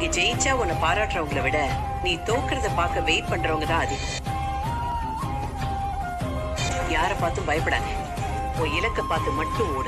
இங்க ஜெயிச்சா உன்னை பாராட்டுறவங்கள விட நீ தோக்குறத பார்க்க வெயிட் பண்றவங்க தான் அதிகம் யாரை பார்த்தும் பயப்படாத உன் இலக்க பார்த்து மட்டும் ஓடு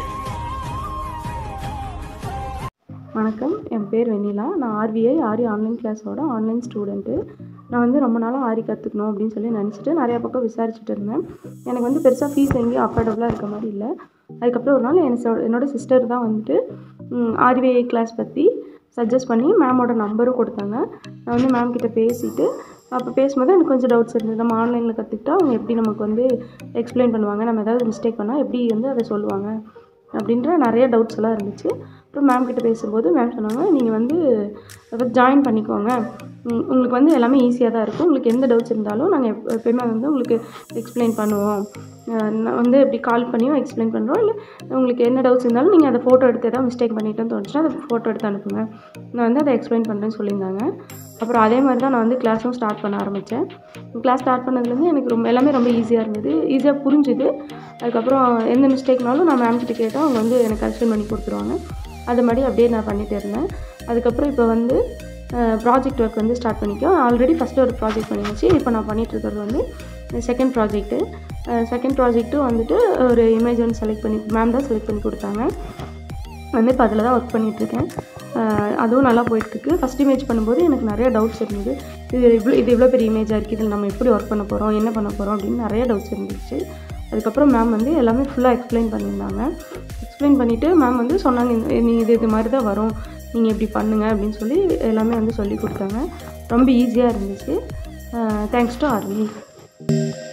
வணக்கம் என் பேர் வெண்ணிலா நான் ஆர்விஐ ஆரி ஆன்லைன் கிளாஸோட ஆன்லைன் ஸ்டூடெண்ட்டு நான் வந்து ரொம்ப நாளாக ஆரி கற்றுக்கணும் அப்படின்னு சொல்லி நினச்சிட்டு நிறையா பக்கம் விசாரிச்சுட்டு இருந்தேன் எனக்கு வந்து பெருசாக ஃபீஸ் எங்கேயும் அஃபோர்டபுளாக இருக்க மாதிரி இல்லை அதுக்கப்புறம் ஒரு நாள் என் சொ- என்னோட சிஸ்டர் தான் வந்துட்டு ஆர்விஐ கிளாஸ் பற்றி சஜஸ்ட் பண்ணி மேமோட நம்பரும் கொடுத்தாங்க நான் வந்து மேம் கிட்ட பேசிட்டு அப்போ பேசும்போது எனக்கு கொஞ்சம் டவுட்ஸ் இருந்தது நம்ம ஆன்லைனில் கற்றுக்கிட்டா அவங்க எப்படி நமக்கு வந்து எக்ஸ்பிளைன் பண்ணுவாங்க நம்ம ஏதாவது மிஸ்டேக் பண்ணால் எப்படி வந்து அதை சொல்லுவாங்க அப்படின்ற நிறைய டவுட்ஸ் எல்லாம் இருந்துச்சு அப்புறம் மேம் கிட்ட பேசும்போது மேம் சொன்னாங்க நீங்கள் வந்து ஜாயின் பண்ணிக்கோங்க உம் உங்களுக்கு வந்து எல்லாமே ஈஸியாக தான் இருக்கும் உங்களுக்கு எந்த டவுட்ஸ் இருந்தாலும் நாங்கள் எப் எப்பயுமே வந்து உங்களுக்கு எக்ஸ்பிளைன் பண்ணுவோம் அஹ் நான் வந்து இப்படி கால் பண்ணியும் எக்ஸ்பிளைன் பண்ணுறோம் இல்லை உங்களுக்கு என்ன டவுட்ஸ் இருந்தாலும் நீங்கள் அதை ஃபோட்டோ எடுத்து ஏதாவது மிஸ்டேக் பண்ணிட்டேன்னு தோணுச்சுன்னா அதை ஃபோட்டோ எடுத்து அனுப்புங்க நான் வந்து அதை எக்ஸ்பிளைன் பண்ணுறேன்னு சொல்லியிருந்தாங்க அப்புறம் அதே மாதிரி தான் நான் வந்து கிளாஸும் ஸ்டார்ட் பண்ண ஆரம்பித்தேன் கிளாஸ் ஸ்டார்ட் பண்ணதுலேருந்து எனக்கு ரொம்ப எல்லாமே ரொம்ப ஈஸியாக இருந்தது ஈஸியாக புரிஞ்சுது அதுக்கப்புறம் எந்த மிஸ்டேக்னாலும் நான் மேம் கிட்ட கேட்டால் அவங்க வந்து எனக்கு கரெக்ஷன் பண்ணி கொடுத்துருவாங்க அது மாதிரி அப்படியே நான் பண்ணிட்டு இருந்தேன் அதுக்கப்புறம் இப்போ வந்து ப்ராஜெக்ட் ஒர்க் வந்து ஸ்டார்ட் பண்ணிக்கோம் ஆல்ரெடி ஃபஸ்ட்டு ஒரு ப்ராஜெக்ட் பண்ணியாச்சு இப்போ நான் பண்ணிட்டு இருக்கிறது வந்து செகண்ட் ப்ராஜெக்ட்டு செகண்ட் ப்ராஜெக்ட்டும் வந்துட்டு ஒரு இமேஜ் வந்து செலக்ட் பண்ணி மேம் தான் செலக்ட் பண்ணி கொடுத்தாங்க வந்து இப்போ அதில் தான் ஒர்க் பண்ணிகிட்ருக்கேன் அதுவும் நல்லா போயிட்டுருக்கு ஃபஸ்ட் இமேஜ் பண்ணும்போது எனக்கு நிறைய டவுட்ஸ் இருந்தது இது இவ்வளோ இது இவ்வளோ பெரிய இமேஜாக இருக்குது இதில் நம்ம எப்படி ஒர்க் பண்ண போகிறோம் என்ன பண்ண போகிறோம் அப்படின்னு நிறைய டவுட்ஸ் இருந்துச்சு அதுக்கப்புறம் மேம் வந்து எல்லாமே ஃபுல்லாக எக்ஸ்பிளைன் பண்ணியிருந்தாங்க எக்ஸ்பிளைன் பண்ணிவிட்டு மேம் வந்து சொன்னாங்க இந்த- நீ இது இது மாதிரி தான் வரும் நீங்கள் இப்படி பண்ணுங்க அப்படின்னு சொல்லி எல்லாமே வந்து சொல்லி கொடுத்தாங்க ரொம்ப ஈஸியாக இருந்துச்சு தேங்க்ஸ் டு ஆர்வி